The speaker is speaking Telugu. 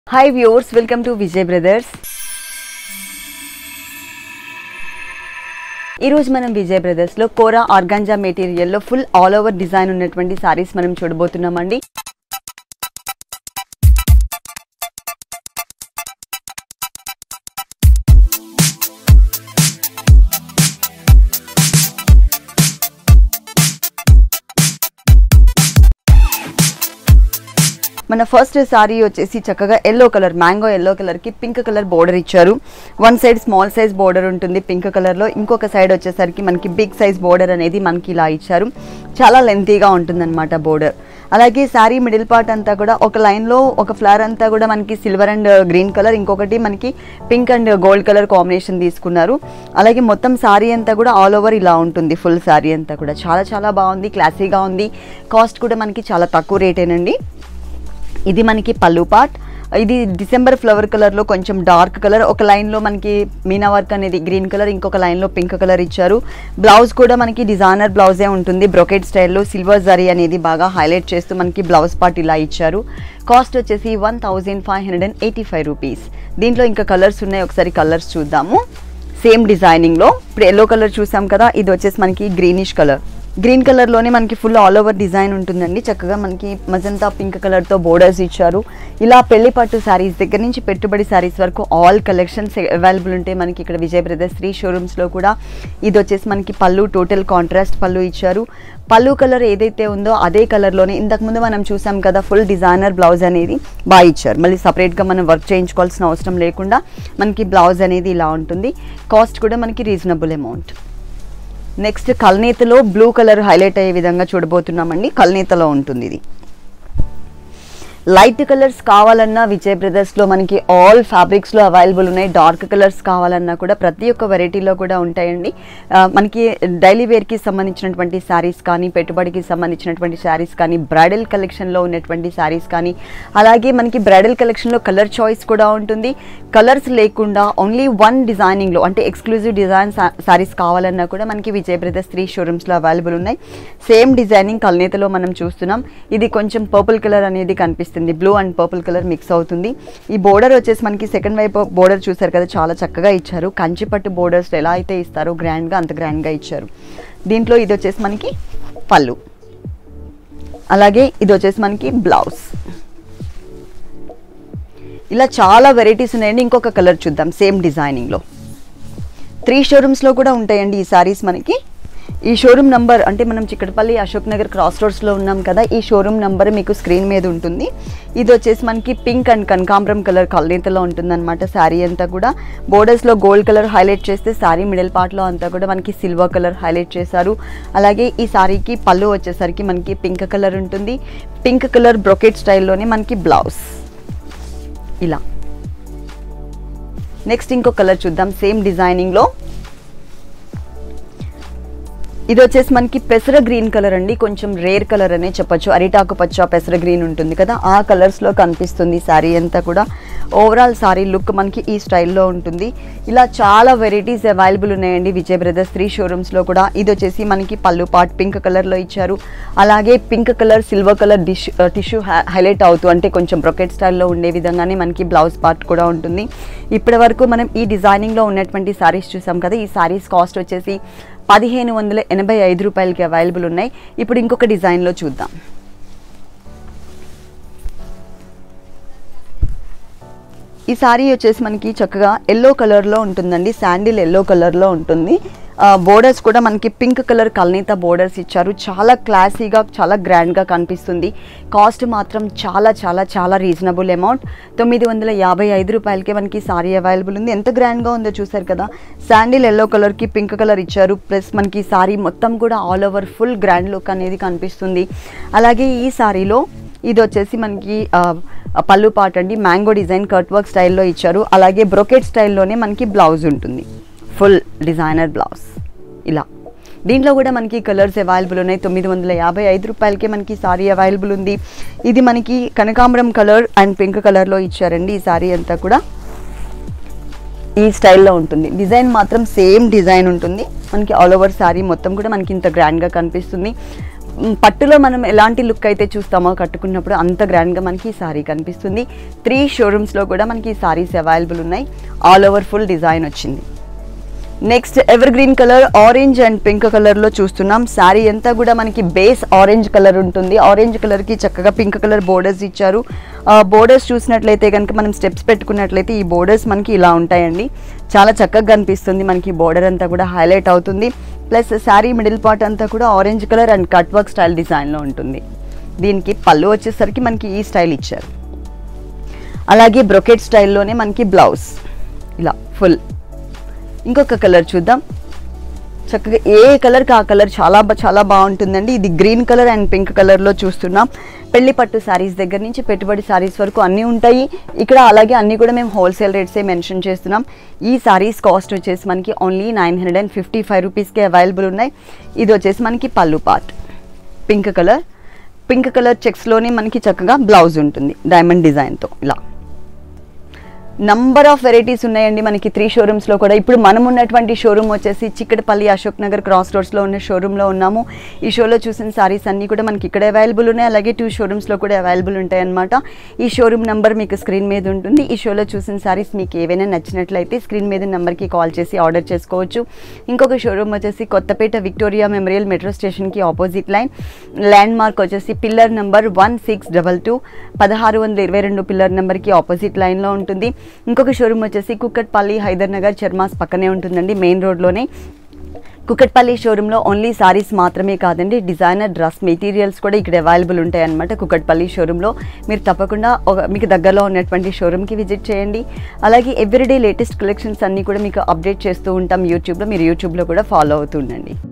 hi viewers welcome to Vijay brothers ఈరోజు మనం విజయ్ బ్రదర్స్లో కోరా ఆర్గాంజా మెటీరియల్లో ఫుల్ ఆల్ ఓవర్ డిజైన్ ఉన్నటువంటి సారీస్ మనం చూడబోతున్నామండి మన ఫస్ట్ సారీ వచ్చేసి చక్కగా ఎల్లో కలర్ మ్యాంగో ఎల్లో కలర్కి పింక్ కలర్ బోర్డర్ ఇచ్చారు one side small size border ఉంటుంది పింక్ కలర్లో ఇంకొక సైడ్ వచ్చేసరికి మనకి బిగ్ సైజ్ బోర్డర్ అనేది మనకి ఇలా ఇచ్చారు చాలా లెంతీగా ఉంటుందన్నమాట బోర్డర్ అలాగే శారీ మిడిల్ పార్ట్ అంతా కూడా ఒక లైన్లో ఒక ఫ్లవర్ అంతా కూడా మనకి సిల్వర్ అండ్ గ్రీన్ కలర్ ఇంకొకటి మనకి pink and gold colour combination తీసుకున్నారు అలాగే మొత్తం శారీ అంతా కూడా ఆల్ ఓవర్ ఇలా ఉంటుంది ఫుల్ శారీ అంతా కూడా చాలా చాలా బాగుంది క్లాసీగా ఉంది కాస్ట్ కూడా మనకి చాలా తక్కువ రేటేనండి ఇది మనకి పళ్ళు పార్ట్ ఇది డిసెంబర్ ఫ్లవర్ కలర్లో కొంచెం డార్క్ కలర్ ఒక లైన్లో మనకి మీనా వర్క్ అనేది గ్రీన్ కలర్ ఇంకొక లైన్లో పింక్ కలర్ ఇచ్చారు బ్లౌజ్ కూడా మనకి డిజైనర్ బ్లౌజే ఉంటుంది బ్రొకెట్ స్టైల్లో సిల్వర్ జరీ అనేది బాగా హైలైట్ చేస్తూ మనకి బ్లౌజ్ పార్ట్ ఇలా ఇచ్చారు కాస్ట్ వచ్చేసి one thousand five hundred and eighty five rupees దీంట్లో ఇంకా కలర్స్ ఉన్నాయి ఒకసారి కలర్స్ చూద్దాము సేమ్ డిజైనింగ్లో ఇప్పుడు ఎల్లో కలర్ చూసాం కదా ఇది వచ్చేసి మనకి గ్రీనిష్ కలర్ గ్రీన్ కలర్లోనే మనకి ఫుల్ ఆల్ ఓవర్ డిజైన్ ఉంటుందండి చక్కగా మనకి మజంతా పింక్ కలర్తో బోర్డర్స్ ఇచ్చారు ఇలా పెళ్లి పట్టు శారీస్ దగ్గర నుంచి పెట్టుబడి శారీస్ వరకు ఆల్ కలెక్షన్స్ అవైలబుల్ ఉంటాయి మనకి ఇక్కడ విజయ్ బ్రదర్స్ త్రీ షోరూమ్స్లో కూడా ఇది వచ్చేసి మనకి పళ్ళు టోటల్ కాంట్రాస్ట్ పళ్ళు ఇచ్చారు పళ్ళు కలర్ ఏదైతే ఉందో అదే కలర్లోనే ఇంతకుముందు మనం చూసాం కదా ఫుల్ డిజైనర్ బ్లౌజ్ అనేది బాగా ఇచ్చారు మళ్ళీ సపరేట్గా మనం వర్క్ చేయించుకోవాల్సిన అవసరం లేకుండా మనకి బ్లౌజ్ అనేది ఇలా ఉంటుంది కాస్ట్ కూడా మనకి రీజనబుల్ అమౌంట్ నెక్స్ట్ కల్నేతలో బ్లూ కలర్ హైలైట్ అయ్యే విధంగా చూడబోతున్నామండి కల్నేతలో ఉంటుంది ఇది లైట్ కలర్స్ కావాలన్నా విజయ్ బ్రదర్స్లో మనకి ఆల్ ఫ్యాబ్రిక్స్లో అవైలబుల్ ఉన్నాయి డార్క్ కలర్స్ కావాలన్నా కూడా ప్రతి ఒక్క వెరైటీలో కూడా ఉంటాయండి ఆ, మనకి డైలీ వేర్కి సంబంధించినటువంటి శారీస్ కానీ పెట్టుబడికి సంబంధించినటువంటి శారీస్ కానీ బ్రైడల్ కలెక్షన్లో ఉన్నటువంటి శారీస్ కానీ అలాగే మనకి బ్రైడల్ కలెక్షన్లో కలర్ చాయిస్ కూడా ఉంటుంది కలర్స్ లేకుండా ఓన్లీ వన్ డిజైనింగ్లో అంటే ఎక్స్క్లూజివ్ డిజైన్ శారీస్ కావాలన్నా కూడా మనకి విజయ్ బ్రదర్స్ త్రీ షోరూమ్స్లో అవైలబుల్ ఉన్నాయి సేమ్ డిజైనింగ్ కల్నేతలో మనం చూస్తున్నాం ఇది కొంచెం పర్పుల్ కలర్ అనేది కనిపిస్తుంది blue and purple colour mix అవుతుంది ఈ బోర్డర్ వచ్చేసి మనకి సెకండ్ వైపు బోర్డర్ చూసారు కదా చాలా చక్కగా ఇచ్చారు కంచిపట్టు బోర్డర్స్ ఎలా అయితే ఇస్తారో గ్రాండ్గా అంత గ్రాండ్గా ఇచ్చారు దీంట్లో ఇది వచ్చేసి మనకి పళ్ళు అలాగే ఇది వచ్చేసి మనకి బ్లౌజ్ ఇలా చాలా వెరైటీస్ ఉన్నాయండి ఇంకొక కలర్ చూద్దాం సేమ్ డిజైనింగ్లో త్రీ షోరూమ్స్లో కూడా ఉంటాయండి ఈ సారీస్ మనకి ఈ షోరూమ్ నంబర్ అంటే మనం చిక్కడపల్లి అశోక్ నగర్ క్రాస్ రోడ్స్లో ఉన్నాం కదా ఈ షోరూమ్ నంబర్ మీకు స్క్రీన్ మీద ఉంటుంది ఇది వచ్చేసి మనకి పింక్ అండ్ కనకాంబరం కలర్ కల్నేతలో ఉంటుందన్నమాట శారీ అంతా కూడా బోర్డర్స్లో గోల్డ్ కలర్ హైలైట్ చేస్తే శారీ మిడిల్ పార్ట్లో అంతా కూడా మనకి సిల్వర్ కలర్ హైలైట్ చేశారు అలాగే ఈ శారీకి పళ్ళు వచ్చేసరికి మనకి పింక్ కలర్ ఉంటుంది పింక్ కలర్ బ్రొకెట్ స్టైల్లోనే మనకి బ్లౌజ్ ఇలా నెక్స్ట్ ఇంకో కలర్ చూద్దాం సేమ్ డిజైనింగ్లో ఇది వచ్చేసి మనకి పెసర గ్రీన్ కలర్ అండి కొంచెం రేర్ కలర్ అనే చెప్పొచ్చు అరిటాకు పచ్చ పెసర గ్రీన్ ఉంటుంది కదా ఆ కలర్స్లో కనిపిస్తుంది శారీ అంతా కూడా ఓవరాల్ శారీ లుక్ మనకి ఈ స్టైల్లో ఉంటుంది ఇలా చాలా వెరైటీస్ అవైలబుల్ ఉన్నాయండి విజయ్ బ్రదర్స్ త్రీ షోరూమ్స్లో కూడా ఇది వచ్చేసి మనకి పళ్ళు పార్ట్ పింక్ కలర్లో ఇచ్చారు అలాగే పింక్ కలర్ సిల్వర్ కలర్ డిష్ టిష్యూ హైలైట్ అవుతూ అంటే కొంచెం బ్రొకెట్ స్టైల్లో ఉండే విధంగానే మనకి బ్లౌజ్ పార్ట్ కూడా ఉంటుంది ఇప్పటి వరకు మనం ఈ డిజైనింగ్లో ఉన్నటువంటి శారీస్ చూసాం కదా ఈ శారీస్ కాస్ట్ వచ్చేసి పదిహేను వందల ఎనభై ఐదు రూపాయలకి అవైలబుల్ ఉన్నాయి ఇప్పుడు ఇంకొక డిజైన్లో చూద్దాం ఈ సారీ వచ్చేసి మనకి చక్కగా ఎల్లో కలర్లో ఉంటుందండి శాండిల్ ఎల్లో కలర్లో ఉంటుంది బోర్డర్స్ కూడా మనకి పింక్ కలర్ కల్నీత బోర్డర్స్ ఇచ్చారు చాలా క్లాసీగా చాలా గ్రాండ్గా కనిపిస్తుంది కాస్ట్ మాత్రం చాలా చాలా చాలా రీజనబుల్ అమౌంట్ తొమ్మిది వందల యాభై ఐదు రూపాయలకే మనకి సారీ అవైలబుల్ ఉంది ఎంత గ్రాండ్గా ఉందో చూసారు కదా శాండిల్ ఎల్లో కలర్కి పింక్ కలర్ ఇచ్చారు ప్లస్ మనకి సారీ మొత్తం కూడా all over full grand look అనేది కనిపిస్తుంది అలాగే ఈ సారీలో ఇది వచ్చేసి మనకి ఆ, ఆ పళ్ళు పాట అండి మ్యాంగో డిజైన్ కట్ వర్క్ స్టైల్లో ఇచ్చారు అలాగే బ్రొకెట్ స్టైల్లోనే మనకి బ్లౌజ్ ఉంటుంది ఫుల్ డిజైనర్ బ్లౌజ్ ఇలా దీంట్లో కూడా మనకి కలర్స్ అవైలబుల్ ఉన్నాయి తొమ్మిది వందల యాభై ఐదు రూపాయలకే మనకి సారీ అవైలబుల్ ఉంది ఇది మనకి కనకాంబరం కలర్ అండ్ పింక్ కలర్లో ఇచ్చారండి ఈ సారీ అంతా కూడా ఈ స్టైల్లో ఉంటుంది డిజైన్ మాత్రం సేమ్ డిజైన్ ఉంటుంది మనకి ఆల్ ఓవర్ శారీ మొత్తం కూడా మనకి ఇంత గ్రాండ్గా కనిపిస్తుంది మ్, పట్టులో మనం ఎలాంటి లుక్ అయితే చూస్తామో కట్టుకున్నప్పుడు అంత గ్రాండ్గా మనకి ఈ సారీ కనిపిస్తుంది త్రీ షోరూమ్స్లో కూడా మనకి ఈ సారీస్ అవైలబుల్ ఉన్నాయి ఆల్ ఓవర్ ఫుల్ డిజైన్ వచ్చింది next evergreen colour orange and pink కలర్లో చూస్తున్నాం శారీ అంతా కూడా మనకి బేస్ ఆరెంజ్ కలర్ ఉంటుంది ఆరెంజ్ కలర్కి చక్కగా పింక్ కలర్ బోర్డర్స్ ఇచ్చారు బోర్డర్స్ చూసినట్లయితే కనుక మనం స్టెప్స్ పెట్టుకున్నట్లయితే ఈ బోర్డర్స్ మనకి ఇలా ఉంటాయండి చాలా చక్కగా కనిపిస్తుంది మనకి బోర్డర్ అంతా కూడా హైలైట్ అవుతుంది ప్లస్ శారీ మిడిల్ పార్ట్ అంతా కూడా orange colour and cut work style డిజైన్లో ఉంటుంది దీనికి పళ్ళు వచ్చేసరికి మనకి ఈ స్టైల్ ఇచ్చారు అలాగే బ్రొకెట్ స్టైల్లోనే మనకి బ్లౌజ్ ఇలా ఫుల్ ఇంకొక కలర్ చూద్దాం చక్కగా ఏ కలర్కి ఆ కలర్ చాలా బా- చాలా బాగుంటుందండి ఇది గ్రీన్ కలర్ అండ్ పింక్ కలర్లో చూస్తున్నాం పెళ్లి పట్టు శారీస్ దగ్గర నుంచి పెట్టుబడి శారీస్ వరకు అన్నీ ఉంటాయి ఇక్కడ అలాగే అన్నీ కూడా మేము హోల్సేల్ రేట్సే మెన్షన్ చేస్తున్నాం ఈ శారీస్ కాస్ట్ వచ్చేసి మనకి only nine hundred and fifty five రూపీస్కి అవైలబుల్ ఉన్నాయి ఇది వచ్చేసి మనకి పళ్ళు part pink colour pink colour చెక్స్లోనే మనకి చక్కగా బ్లౌజ్ ఉంటుంది డైమండ్ డిజైన్తో ఇలా నంబర్ ఆఫ్ వెరైటీస్ ఉన్నాయండి మనకి త్రీ షోరూమ్స్లో కూడా ఇప్పుడు మనం ఉన్నటువంటి షోరూమ్ వచ్చేసి చిక్కడపల్లి అశోక్ నగర్ క్రాస్ రోడ్స్లో ఉన్న షోరూంలో ఉన్నాము ఈ షోలో చూసిన సారీస్ అన్నీ కూడా మనకి ఇక్కడ అవైలబుల్ ఉన్నాయి అలాగే టూ షోరూమ్స్లో కూడా అవైలబుల్ ఉంటాయి అన్నమాట ఈ షోరూమ్ నెంబర్ మీకు స్క్రీన్ మీద ఉంటుంది ఈ షోలో చూసిన సారీస్ మీకు ఏవైనా నచ్చినట్లయితే స్క్రీన్ మీద నెంబర్కి కాల్ చేసి ఆర్డర్ చేసుకోవచ్చు ఇంకొక షోరూమ్ వచ్చేసి కొత్తపేట విక్టోరియా మెమోరియల్ మెట్రో స్టేషన్కి ఆపోజిట్ లైన్ ల్యాండ్ మార్క్ వచ్చేసి pillar number one six double two పదహారు వందల ఇరవై రెండు పిల్లర్ నెంబర్కి ఆపోజిట్ లైన్లో ఉంటుంది ఇంకొక షోరూమ్ వచ్చేసి కుక్కట్పల్లి హైదర్ నగర్ చర్మాస్ పక్కనే ఉంటుందండి మెయిన్ రోడ్లోనే కుక్కట్పల్లి షోరూంలో ఓన్లీ సారీస్ మాత్రమే కాదండి డిజైనర్ డ్రెస్ మెటీరియల్స్ కూడా ఇక్కడ అవైలబుల్ ఉంటాయి అనమాట కుక్కట్పల్లి షోరూంలో మీరు తప్పకుండా ఒక మీకు దగ్గరలో ఉన్నటువంటి షోరూమ్కి విజిట్ చేయండి అలాగే ఎవ్రీడే లేటెస్ట్ కలెక్షన్స్ అన్నీ కూడా మీకు అప్డేట్ చేస్తూ ఉంటాం యూట్యూబ్లో మీరు యూట్యూబ్లో కూడా ఫాలో అవుతూ ఉండండి